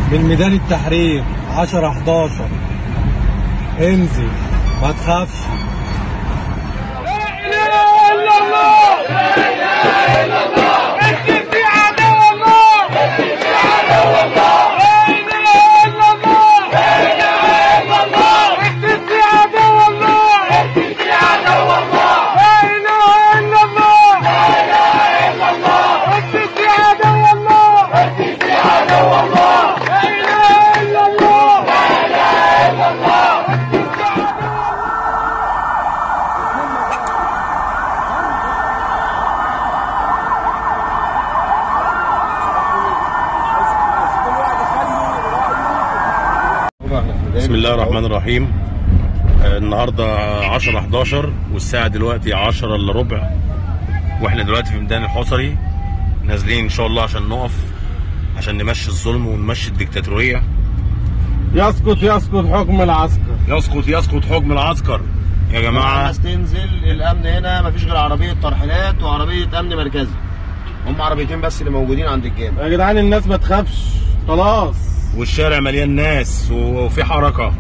من ميدان التحرير 10 11 انزل ما تخافش بسم الله الرحمن الرحيم آه، النهارده 10 11 والساعه دلوقتي 10 الا ربع واحنا دلوقتي في ميدان الحصري نازلين ان شاء الله عشان نقف عشان نمشي الظلم ونمشي الديكتاتوريه يسقط يسقط حكم العسكر يسقط يسقط حكم العسكر يا جماعه الناس تنزل الامن هنا مفيش غير عربيه ترحيلات وعربيه امن مركزي هم عربيتين بس اللي موجودين عند الجامع يا جدعان الناس ما تخافش خلاص والشارع مليان ناس وفي حركه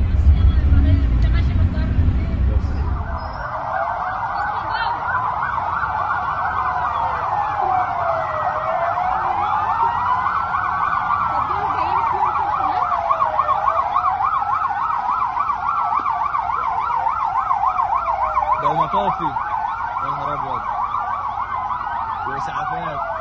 ده مطافي يا نهار ابيض واسعافات